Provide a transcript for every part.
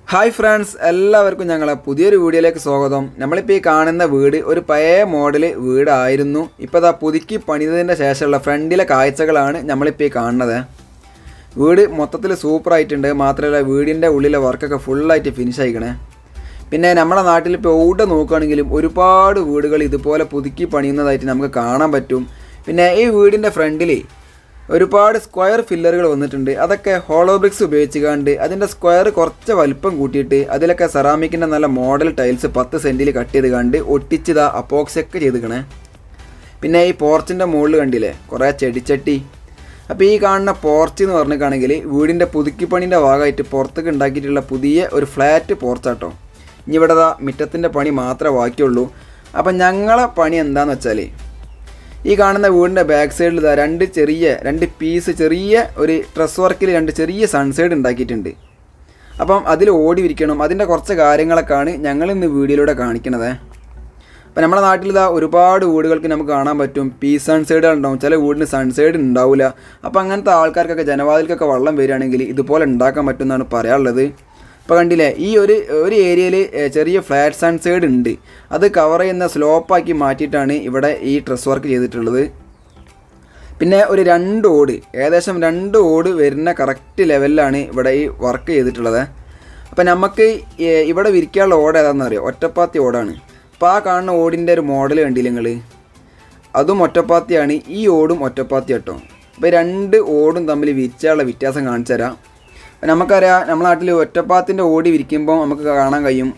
Hi friends എല്ലാവർക്കും ഞങ്ങളെ പുതിയൊരു വീഡിയോയിലേക്ക് സ്വാഗതം നമ്മളിപ്പോൾ ഈ കാണുന്ന വീട് ഒരു പഴയ മോഡൽ വീടായിരുന്നു ഇപ്പോൾ ഇതാ പുതുക്കി പണിതതിൻ്റെ ശേഷമുള്ള ഫ്രണ്ടിലെ കാഴ്ചകളാണ് നമ്മളിപ്പോൾ ഈ കാണുന്നത് വീട് മൊത്തത്തിൽ സൂപ്പർ ആയിട്ടുണ്ട് മാത്രമല്ല വീടിൻ്റെ ഉള്ളിലെ വർക്കൊക്കെ ഫുള്ളായിട്ട് ഫിനിഷ് ആയിക്കണേ പിന്നെ നമ്മുടെ നാട്ടിൽ ഇപ്പോൾ എവിടെ നോക്കുകയാണെങ്കിലും ഒരുപാട് വീടുകൾ ഇതുപോലെ പുതുക്കി പണിയുന്നതായിട്ട് നമുക്ക് കാണാൻ പറ്റും പിന്നെ ഈ വീടിൻ്റെ ഫ്രണ്ടിൽ ഒരുപാട് സ്ക്വയർ ഫില്ലറുകൾ വന്നിട്ടുണ്ട് അതൊക്കെ ഹോളോ ബ്രിക്സ് ഉപയോഗിച്ചുകൊണ്ട് അതിൻ്റെ സ്ക്വയർ കുറച്ച് വലിപ്പം കൂട്ടിയിട്ട് അതിലൊക്കെ സെറാമിക്കിൻ്റെ നല്ല മോഡൽ ടൈൽസ് പത്ത് സെൻറ്റിൽ കട്ട് ചെയ്ത് കണ്ട് ഒട്ടിച്ചതാ അപ്പോക്സൊക്കെ ചെയ്തിക്കണേ പിന്നെ ഈ പോർച്ചിൻ്റെ മുകളിൽ കണ്ടില്ലേ കുറേ ചെടിച്ചട്ടി അപ്പോൾ ഈ കാണുന്ന പോർച്ച് എന്ന് പറഞ്ഞിട്ടാണെങ്കിൽ വീടിൻ്റെ പുതുക്കിപ്പണിൻ്റെ ഭാഗമായിട്ട് പുറത്തേക്ക് ഉണ്ടാക്കിയിട്ടുള്ള പുതിയ ഒരു ഫ്ലാറ്റ് പോർച്ചാട്ടോ ഇനി ഇവിടെ ദാ മിറ്റത്തിൻ്റെ പണി മാത്രമേ ബാക്കിയുള്ളൂ അപ്പം ഞങ്ങളെ പണി എന്താണെന്ന് വെച്ചാൽ ഈ കാണുന്ന വീടിൻ്റെ ബാക്ക് സൈഡിൽ ഇതാ രണ്ട് ചെറിയ രണ്ട് പീസ് ചെറിയ ഒരു ഡ്രസ് വർക്കിൽ രണ്ട് ചെറിയ സൺസൈഡ് ഉണ്ടാക്കിയിട്ടുണ്ട് അപ്പം അതിൽ ഓടി വിരിക്കണം അതിൻ്റെ കുറച്ച് കാര്യങ്ങളൊക്കെയാണ് ഞങ്ങൾ ഇന്ന് വീഡിയോയിലൂടെ കാണിക്കണത് അപ്പം നമ്മുടെ നാട്ടിൽ ഇതാ ഒരുപാട് വീടുകൾക്ക് നമുക്ക് കാണാൻ പറ്റും പീ സൺസൈഡുകൾ ഉണ്ടാവും ചില വീടിന് സൺസൈഡ് ഉണ്ടാവില്ല അപ്പോൾ അങ്ങനത്തെ ആൾക്കാർക്കൊക്കെ ജനവാതിൽക്കൊക്കെ വെള്ളം വരികയാണെങ്കിൽ ഇതുപോലെ ഉണ്ടാക്കാൻ പറ്റുമെന്നാണ് പറയാനുള്ളത് ഇപ്പോൾ കണ്ടില്ലേ ഈ ഒരു ഒരു ഏരിയയിൽ ചെറിയ ഫ്ലാറ്റ് സൺസൈഡ് ഉണ്ട് അത് കവർ ചെയ്യുന്ന സ്ലോപ്പാക്കി മാറ്റിയിട്ടാണ് ഇവിടെ ഈ ഡ്രസ് വർക്ക് ചെയ്തിട്ടുള്ളത് പിന്നെ ഒരു രണ്ട് ഓട് ഏകദേശം രണ്ട് ഓട് വരുന്ന കറക്റ്റ് ലെവലിലാണ് ഇവിടെ ഈ വർക്ക് ചെയ്തിട്ടുള്ളത് അപ്പം നമുക്ക് ഈ- ഇവിടെ വിരിക്കാനുള്ള ഓട് ഏതാണെന്ന് അറിയോ ഒറ്റപ്പാത്തി ഓടാണ് അപ്പോൾ ആ കാണുന്ന ഓടിൻ്റെ ഒരു മോഡൽ കണ്ടില്ല നിങ്ങൾ അതും ഒറ്റപ്പാത്തിയാണ് ഈ ഓടും ഒറ്റപ്പാത്തി കേട്ടോ അപ്പോൾ രണ്ട് ഓടും തമ്മിൽ വിരിച്ചാലുള്ള വ്യത്യാസം കാണിച്ചു തരാം അപ്പം നമുക്കറിയാം നമ്മുടെ നാട്ടിൽ ഒറ്റപ്പാത്തിൻ്റെ ഓടി വിരിക്കുമ്പോൾ നമുക്ക് കാണാൻ കഴിയും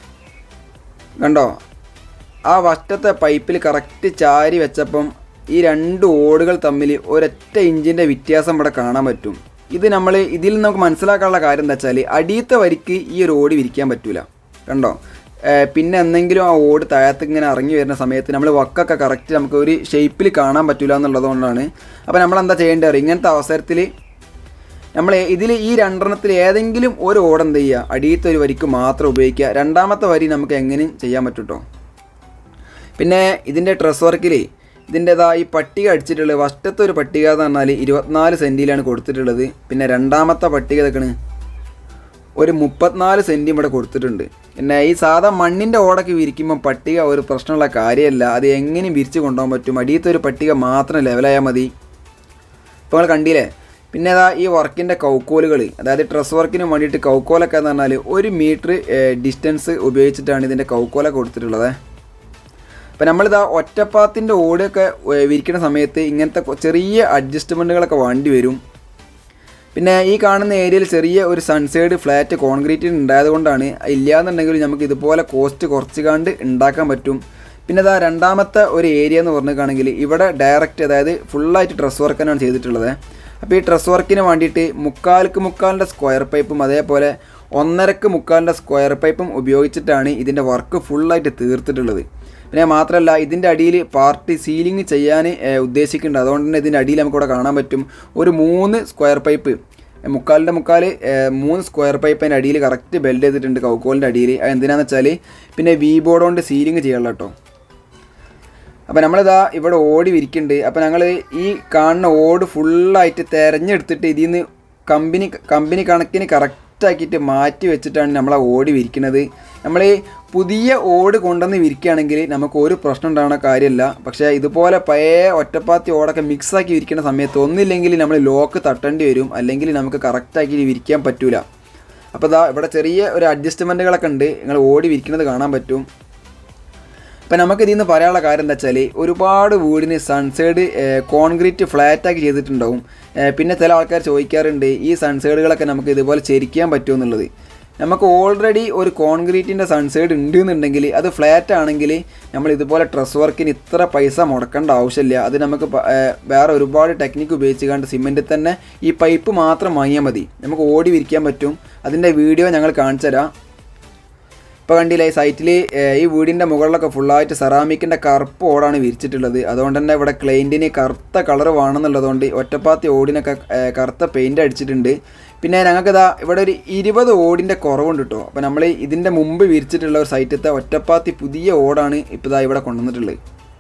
കണ്ടോ ആ വറ്റത്തെ പൈപ്പിൽ കറക്റ്റ് ചാരി വെച്ചപ്പം ഈ രണ്ട് ഓടുകൾ തമ്മിൽ ഒരൊറ്റ ഇഞ്ചിൻ്റെ വ്യത്യാസം ഇവിടെ കാണാൻ പറ്റും ഇത് നമ്മൾ ഇതിൽ നമുക്ക് മനസ്സിലാക്കാനുള്ള കാര്യം എന്താ വെച്ചാൽ അടിയത്തെ വരിക്ക് ഈ ഒരു ഓടി വിരിക്കാൻ പറ്റൂല കണ്ടോ ഏർ പിന്നെ എന്തെങ്കിലും ആ ഓട് താഴത്ത് ഇങ്ങനെ ഇറങ്ങി വരുന്ന സമയത്ത് നമ്മൾ വക്കൊക്കെ കറക്റ്റ് നമുക്ക് ഒരു ഷേപ്പിൽ കാണാൻ പറ്റൂല എന്നുള്ളതുകൊണ്ടാണ് അപ്പോൾ നമ്മൾ എന്താ ചെയ്യേണ്ടത് അറിയോ? ഇങ്ങനത്തെ അവസരത്തിൽ നമ്മൾ ഇതിൽ ഈ രണ്ടെണ്ണത്തിൽ ഏതെങ്കിലും ഒരു ഓട് എന്ത് ചെയ്യുക അടിയത്തെ ഒരു വരിക്ക് മാത്രം ഉപയോഗിക്കുക രണ്ടാമത്തെ വരി നമുക്ക് എങ്ങനെയും ചെയ്യാൻ പറ്റും കേട്ടോ പിന്നെ ഇതിൻ്റെ ഡ്രസ് വർക്കിൽ ഇതിൻ്റെതാ ഈ പട്ടിക അടിച്ചിട്ടുള്ളത് ഫസ്റ്റത്തെ ഒരു പട്ടിക എന്ന് പറഞ്ഞാൽ ഇരുപത്തിനാല് സെൻറ്റിയിലാണ് കൊടുത്തിട്ടുള്ളത് പിന്നെ രണ്ടാമത്തെ പട്ടിക ഇതൊക്കെയാണ് ഒരു മുപ്പത്തിനാല് സെൻറ്റും ഇവിടെ കൊടുത്തിട്ടുണ്ട് പിന്നെ ഈ സാധാ മണ്ണിൻ്റെ ഓടൊക്കെ വിരിക്കുമ്പോൾ പട്ടിക ഒരു പ്രശ്നമുള്ള കാര്യമല്ല അത് എങ്ങനെയും വിരിച്ച് കൊണ്ടുപോകാൻ പറ്റും അടിയത്തെ ഒരു പട്ടിക മാത്രം ലെവലായാൽ മതി ഇപ്പോൾ നിങ്ങൾ കണ്ടില്ലേ പിന്നെ അതാ ഈ വർക്കിൻ്റെ കൗക്കോലുകൾ അതായത് ഡ്രസ് വർക്കിന് വേണ്ടിയിട്ട് കൗക്കോലൊക്കെ എന്ന് പറഞ്ഞാൽ ഒരു മീറ്റർ ഡിസ്റ്റൻസ് ഉപയോഗിച്ചിട്ടാണ് ഇതിൻ്റെ കൗക്കോലൊക്കെ കൊടുത്തിട്ടുള്ളത് അപ്പം നമ്മളിതാ ഒറ്റപ്പാത്തിൻ്റെ ഓടൊക്കെ ഏ, വിരിക്കുന്ന സമയത്ത് ഇങ്ങനത്തെ കൊ- ചെറിയ അഡ്ജസ്റ്റ്മെൻറ്റുകളൊക്കെ വേണ്ടി വരും പിന്നെ ഈ കാണുന്ന ഏരിയയിൽ ചെറിയ ഒരു സൺസൈഡ് ഫ്ലാറ്റ് കോൺക്രീറ്റ് ഉണ്ടായതുകൊണ്ടാണ് ഇല്ലയെന്നുണ്ടെങ്കിൽ നമുക്ക് ഇതുപോലെ കോസ്റ്റ് കുറച്ച് കണ്ട് ഉണ്ടാക്കാൻ പറ്റും പിന്നെ ഇതാ രണ്ടാമത്തെ ഒരു ഏരിയ എന്ന് പറഞ്ഞിട്ടാണെങ്കിൽ ഇവിടെ ഡയറക്റ്റ് അതായത് ഫുള്ളായിട്ട് ഡ്രസ് വർക്കാനാണ് ചെയ്തിട്ടുള്ളത് അപ്പോൾ ഈ ഡ്രസ് വർക്കിന് വേണ്ടിയിട്ട് മുക്കാൽക്ക് മുക്കാലിൻ്റെ സ്ക്വയർ പൈപ്പും അതേപോലെ ഒന്നരക്ക് മുക്കാലിൻ്റെ സ്ക്വയർ പൈപ്പും ഉപയോഗിച്ചിട്ടാണ് ഇതിൻ്റെ വർക്ക് ഫുള്ളായിട്ട് തീർത്തിട്ടുള്ളത് പിന്നെ മാത്രമല്ല ഇതിൻ്റെ അടിയിൽ പാർട്ടി സീലിംഗ് ചെയ്യാൻ ഏഹ്, ഉദ്ദേശിക്കുന്നുണ്ട് അതുകൊണ്ട് തന്നെ ഇതിൻ്റെ അടിയിൽ നമുക്കിവിടെ കാണാൻ പറ്റും ഒരു മൂന്ന് സ്ക്വയർ പൈപ്പ് മുക്കാലിൻ്റെ മുക്കാൽ ഏഹ്, മൂന്ന് സ്ക്വയർ പൈപ്പ് അതിൻ്റെ അടിയിൽ കറക്റ്റ് ബെൽഡ് ചെയ്തിട്ടുണ്ട് കൗക്കോലിൻ്റെ അടിയിൽ അത് എന്തിനാന്ന് വെച്ചാൽ പിന്നെ വി ബോർഡ് കൊണ്ട് സീലിംഗ് ചെയ്യാനുള്ള കേട്ടോ അപ്പോൾ നമ്മളിതാ ഇവിടെ ഓടി വിരിക്കുന്നുണ്ട് അപ്പോൾ ഞങ്ങൾ ഈ കാണുന്ന ഓട് ഫുള്ളായിട്ട് തിരഞ്ഞെടുത്തിട്ട് ഇതിൽ നിന്ന് കമ്പനി കമ്പനി കണക്കിന് കറക്റ്റാക്കിയിട്ട് മാറ്റി വെച്ചിട്ടാണ് നമ്മൾ ആ ഓടി വിരിക്കുന്നത് നമ്മൾ ഈ പുതിയ ഓട് കൊണ്ടുവന്ന് വിരിക്കുകയാണെങ്കിൽ നമുക്ക് ഒരു പ്രശ്നം ഉണ്ടാകുന്ന കാര്യമല്ല പക്ഷേ ഇതുപോലെ പഴയ ഒറ്റപ്പാത്തി ഓടൊക്കെ മിക്സാക്കി വിരിക്കുന്ന സമയത്ത് ഒന്നില്ലെങ്കിൽ നമ്മൾ ലോക്ക് തട്ടേണ്ടി വരും അല്ലെങ്കിൽ നമുക്ക് കറക്റ്റാക്കി വിരിക്കാൻ പറ്റൂല അപ്പോൾ ഇതാ ഇവിടെ ചെറിയ ഒരു അഡ്ജസ്റ്റ്മെൻറ്റുകളൊക്കെ ഉണ്ട് നിങ്ങൾ ഓടി വിരിക്കുന്നത് കാണാൻ പറ്റും ഇപ്പം നമുക്ക് ഇതിൽ നിന്ന് പറയാനുള്ള കാര്യം എന്താ വെച്ചാൽ ഒരുപാട് വീടിന് സൺസൈഡ് കോൺക്രീറ്റ് ഫ്ലാറ്റാക്കി ചെയ്തിട്ടുണ്ടാവും ഏഹ് പിന്നെ ചില ആൾക്കാർ ചോദിക്കാറുണ്ട് ഈ സൺസൈഡുകളൊക്കെ നമുക്ക് ഇതുപോലെ ചെരിക്കാൻ പറ്റുമോ എന്നുള്ളത് നമുക്ക് ഓൾറെഡി ഒരു കോൺക്രീറ്റിൻ്റെ സൺസൈഡ് ഉണ്ട് എന്നുണ്ടെങ്കിൽ അത് ഫ്ലാറ്റ് ആണെങ്കിൽ നമ്മൾ ഇതുപോലെ ഡ്രസ് വർക്കിന് ഇത്ര പൈസ മുടക്കേണ്ട ആവശ്യമില്ല അത് നമുക്ക് പ- ഏഹ് വേറെ ഒരുപാട് ടെക്നിക്ക് ഉപയോഗിച്ച് കണ്ട് സിമെൻറ്റിൽ തന്നെ ഈ പൈപ്പ് മാത്രം വാങ്ങിയാൽ മതി നമുക്ക് ഓടി വിരിക്കാൻ പറ്റും അതിൻ്റെ വീഡിയോ ഞങ്ങൾ കാണിച്ചു തരാം ഇപ്പോൾ കണ്ടില്ലേ ഈ സൈറ്റിൽ ഈ വീടിൻ്റെ മുകളിലൊക്കെ ഫുള്ളായിട്ട് സെറാമിക്കിൻ്റെ കറുപ്പ് ഓടാണ് വിരിച്ചിട്ടുള്ളത് അതുകൊണ്ട് തന്നെ ഇവിടെ ക്ലൈൻറ്റിന് കറുത്ത കളർ വേണമെന്നുള്ളതുകൊണ്ട് ഒറ്റപ്പാത്തി ഓടിനൊക്കെ ഏ, കറുത്ത പെയിൻ്റ് അടിച്ചിട്ടുണ്ട് പിന്നെ ഞങ്ങൾക്കിതാ ഇവിടെ ഒരു ഇരുപത് ഓടിൻ്റെ കുറവുണ്ട് കേട്ടോ അപ്പോൾ നമ്മൾ ഇതിൻ്റെ മുമ്പ് വിരിച്ചിട്ടുള്ള ഒരു സൈറ്റത്തെ ഒറ്റപ്പാത്തി പുതിയ ഓടാണ് ഇപ്പോൾ ഇതാ ഇവിടെ കൊണ്ടുവന്നിട്ടുള്ളത്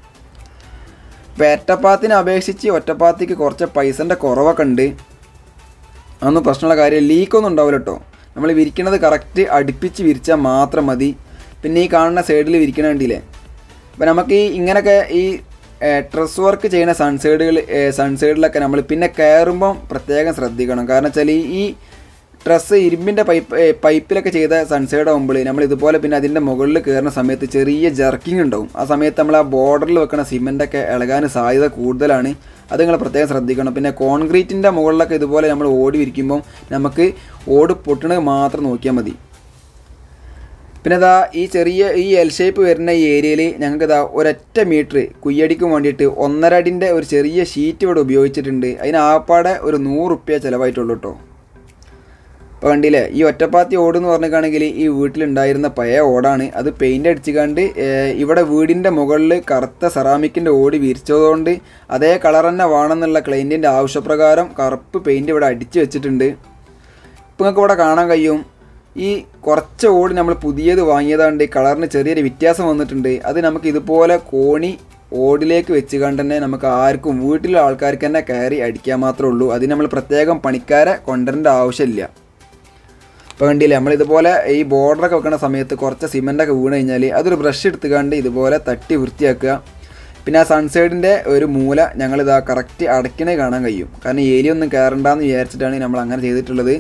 ഇപ്പോൾ ഒറ്റപ്പാത്തിനെ അപേക്ഷിച്ച് ഒറ്റപ്പാത്തിക്ക് കുറച്ച് പൈസൻ്റെ കുറവൊക്കെ ഉണ്ട് അതൊന്നും പ്രശ്നമുള്ള കാര്യം ലീക്കൊന്നും ഉണ്ടാവില്ല കേട്ടോ നമ്മൾ വിരിക്കണത് കറക്റ്റ് അടുപ്പിച്ച് വിരിച്ചാൽ മാത്രം മതി പിന്നെ ഈ കാണുന്ന സൈഡിൽ വിരിക്കണ കണ്ടില്ലേ അപ്പോൾ നമുക്ക് ഈ ഇങ്ങനെയൊക്കെ ഈ ഡ്രസ് വർക്ക് ചെയ്യുന്ന സൺസൈഡുകൾ സൺസൈഡിലൊക്കെ നമ്മൾ പിന്നെ കയറുമ്പം പ്രത്യേകം ശ്രദ്ധിക്കണം കാരണം വെച്ചാൽ ഈ ഡ്രസ്സ് ഇരുമ്പിൻ്റെ പൈപ്പ് ഏ, പൈപ്പിലൊക്കെ ചെയ്ത സൺസൈഡ് ആകുമ്പോൾ നമ്മൾ ഇതുപോലെ പിന്നെ അതിൻ്റെ മുകളിൽ കയറുന്ന സമയത്ത് ചെറിയ ജർക്കിംഗ് ഉണ്ടാവും ആ സമയത്ത് നമ്മൾ ആ ബോർഡറിൽ വെക്കുന്ന സിമെൻ്റൊക്കെ ഇളകാൻ സാധ്യത കൂടുതലാണ് അത് നിങ്ങൾ പ്രത്യേകം ശ്രദ്ധിക്കണം പിന്നെ കോൺക്രീറ്റിൻ്റെ മുകളിലൊക്കെ ഇതുപോലെ നമ്മൾ ഓടി വിരിക്കുമ്പം നമുക്ക് ഓട് പൊട്ടണത് മാത്രം നോക്കിയാൽ മതി പിന്നെ ഇതാ ഈ ചെറിയ ഈ എൽ ഷേപ്പ് വരുന്ന ഈ ഏരിയയിൽ ഞങ്ങൾക്ക് ഇതാ ഒരൊറ്റ മീറ്റർ കുയ്യടിക്കും വേണ്ടിയിട്ട് ഒന്നര അടിൻ്റെ ഒരു ചെറിയ ഷീറ്റ് ഇവിടെ ഉപയോഗിച്ചിട്ടുണ്ട് അതിന് ആപ്പാടെ ഒരു നൂറ് റുപ്യ ചിലവായിട്ടുള്ളൂ കേട്ടോ ഇപ്പോൾ കണ്ടില്ലേ ഈ ഒറ്റപ്പാത്തി ഓട് എന്ന് പറഞ്ഞിട്ടാണെങ്കിൽ ഈ വീട്ടിലുണ്ടായിരുന്ന പഴയ ഓടാണ് അത് പെയിൻ്റ് അടിച്ചുകൊണ്ട് ഇവിടെ വീടിൻ്റെ മുകളിൽ കറുത്ത സെറാമിക്കിൻ്റെ ഓട് വിരിച്ചതുകൊണ്ട് അതേ കളർ തന്നെ വേണമെന്നുള്ള ക്ലൈൻറ്റിൻ്റെ ആവശ്യപ്രകാരം കറുപ്പ് പെയിൻറ് ഇവിടെ അടിച്ചു വെച്ചിട്ടുണ്ട് ഇപ്പം നിങ്ങൾക്ക് ഇവിടെ കാണാൻ കഴിയും ഈ കുറച്ച് ഓട് നമ്മൾ പുതിയത് വാങ്ങിയതാണ്ട് കളറിന് ചെറിയൊരു വ്യത്യാസം വന്നിട്ടുണ്ട് അത് നമുക്ക് ഇതുപോലെ കോണി ഓടിലേക്ക് വെച്ച് കണ്ട് തന്നെ നമുക്ക് ആർക്കും വീട്ടിലെ ആൾക്കാർക്ക് തന്നെ കയറി അടിക്കാൻ മാത്രമേ ഉള്ളൂ അതിന് നമ്മൾ പ്രത്യേകം പണിക്കാരെ കൊണ്ടുവരേണ്ട ആവശ്യമില്ല ഇപ്പോൾ കണ്ടില്ലേ നമ്മളിതുപോലെ ഈ ബോർഡറൊക്കെ വെക്കുന്ന സമയത്ത് കുറച്ച് സിമെൻ്റൊക്കെ വീണ് കഴിഞ്ഞാൽ അതൊരു ബ്രഷ് എടുത്തുകൊണ്ട് ഇതുപോലെ തട്ടി വൃത്തിയാക്കുക പിന്നെ ആ സൺസൈഡിൻ്റെ ഒരു മൂല ഞങ്ങളിതാ കറക്റ്റ് അടയ്ക്കണേ കാണാൻ കഴിയും കാരണം ഏരിയൊന്നും കയറണ്ടെന്ന് വിചാരിച്ചിട്ടാണ് നമ്മൾ അങ്ങനെ ചെയ്തിട്ടുള്ളത്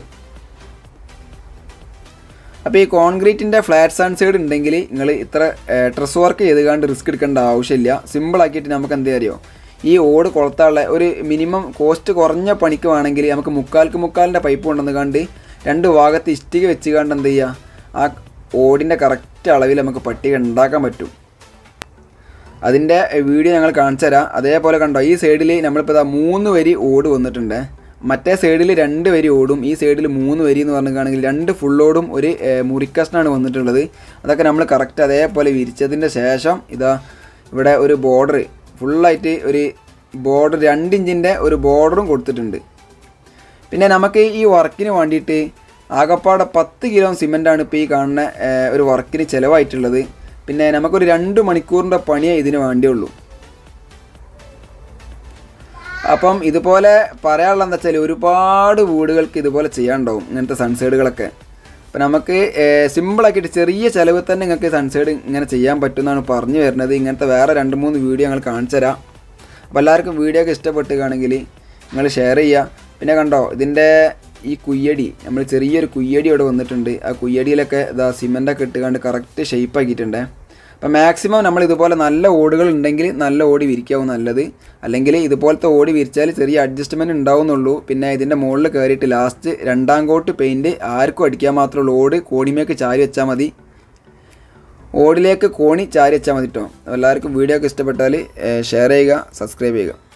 അപ്പോൾ ഈ കോൺക്രീറ്റിൻ്റെ ഫ്ലാറ്റ് സൺസൈഡ് ഉണ്ടെങ്കിൽ നിങ്ങൾ ഇത്ര ഡ്രസ് വർക്ക് ചെയ്തുകൊണ്ട് റിസ്ക് എടുക്കേണ്ട ആവശ്യമില്ല സിമ്പിളാക്കിയിട്ട് നമുക്ക് എന്താ അറിയോ ഈ ഓട് കൊളത്താനുള്ള ഒരു മിനിമം കോസ്റ്റ് കുറഞ്ഞ പണിക്ക് വേണമെങ്കിൽ നമുക്ക് മുക്കാൽക്ക് മുക്കാലിൻ്റെ പൈപ്പ് കൊണ്ടുവന്ന് കണ്ട് രണ്ട് ഭാഗത്ത് ഇഷ്ടിക വെച്ച് കണ്ട് എന്ത് ചെയ്യുക ആ ഓടിൻ്റെ കറക്റ്റ് അളവിൽ നമുക്ക് പട്ടിക ഉണ്ടാക്കാൻ പറ്റും അതിൻ്റെ വീഡിയോ ഞങ്ങൾ കാണിച്ചു തരാം അതേപോലെ കണ്ടോ ഈ സൈഡിൽ നമ്മളിപ്പോൾ ഇതാ മൂന്ന് വരി ഓട് വന്നിട്ടുണ്ട് മറ്റേ സൈഡിൽ രണ്ട് വരി ഓടും ഈ സൈഡിൽ മൂന്ന് വരി എന്ന് പറഞ്ഞിട്ടാണെങ്കിൽ രണ്ട് ഫുൾ ഓടും ഒരു ഏഹ്, മുറിക്കഷ്ണാണ് വന്നിട്ടുള്ളത് അതൊക്കെ നമ്മൾ കറക്റ്റ് അതേപോലെ വിരിച്ചതിൻ്റെ ശേഷം ഇതാ ഇവിടെ ഒരു ബോർഡർ ഫുള്ളായിട്ട് ഒരു ബോർഡർ രണ്ട് ഇഞ്ചിൻ്റെ ഒരു ബോർഡറും കൊടുത്തിട്ടുണ്ട് പിന്നെ നമുക്ക് ഈ വർക്കിന് വേണ്ടിയിട്ട് ആകപ്പാടെ പത്ത് കിലോ സിമെൻ്റാണ് ഇപ്പോൾ ഈ കാണുന്ന ഏഹ്, ഒരു വർക്കിന് ചിലവായിട്ടുള്ളത് പിന്നെ നമുക്കൊരു രണ്ട് മണിക്കൂറിൻ്റെ പണിയേ ഇതിന് വേണ്ടിയുള്ളൂ അപ്പം ഇതുപോലെ പറയാനുള്ള എന്താ വെച്ചാൽ ഒരുപാട് വീടുകൾക്ക് ഇതുപോലെ ചെയ്യാനുണ്ടാവും ഇങ്ങനത്തെ സൺസൈഡുകളൊക്കെ അപ്പം നമുക്ക് സിമ്പിളാക്കിയിട്ട് ചെറിയ ചിലവ് തന്നെ നിങ്ങൾക്ക് സൺസൈഡ് ഇങ്ങനെ ചെയ്യാൻ പറ്റുമെന്നാണ് പറഞ്ഞു വരുന്നത് ഇങ്ങനത്തെ വേറെ രണ്ട് മൂന്ന് വീഡിയോ ഞങ്ങൾ കാണിച്ചു തരാം അപ്പോൾ എല്ലാവർക്കും വീഡിയോ ഒക്കെ ഇഷ്ടപ്പെട്ടുകയാണെങ്കിൽ നിങ്ങൾ ഷെയർ ചെയ്യുക പിന്നെ കണ്ടോ ഇതിൻ്റെ ഈ കുയ്യടി നമ്മൾ ചെറിയൊരു കുയ്യടി ഇവിടെ വന്നിട്ടുണ്ട് ആ കുയ്യടിയിലൊക്കെ ഇതാ സിമെൻ്റൊക്കെ ഇട്ടുകൊണ്ട് കറക്റ്റ് ഷേപ്പ് ആക്കിയിട്ടുണ്ട് അപ്പം മാക്സിമം നമ്മൾ ഇതുപോലെ നല്ല ഓടുകൾ ഉണ്ടെങ്കിൽ നല്ല ഓടി വിരിക്കാവും നല്ലത് അല്ലെങ്കിൽ ഇതുപോലത്തെ ഓടി വിരിച്ചാൽ ചെറിയ അഡ്ജസ്റ്റ്മെൻറ്റ് ഉണ്ടാവുന്നുള്ളൂ പിന്നെ ഇതിൻ്റെ മുകളിൽ കയറിയിട്ട് ലാസ്റ്റ് രണ്ടാം കോട്ട് പെയിൻറ്റ് ആർക്കും അടിക്കാൻ മാത്രമുള്ള ഓട് കോണിമേക്ക് ചാരി വെച്ചാൽ മതി ഓടിലേക്ക് കോണി ചാരി വെച്ചാൽ മതി കേട്ടോ എല്ലാവർക്കും വീഡിയോ ഒക്കെ ഇഷ്ടപ്പെട്ടാൽ ഷെയർ ചെയ്യുക സബ്സ്ക്രൈബ് ചെയ്യുക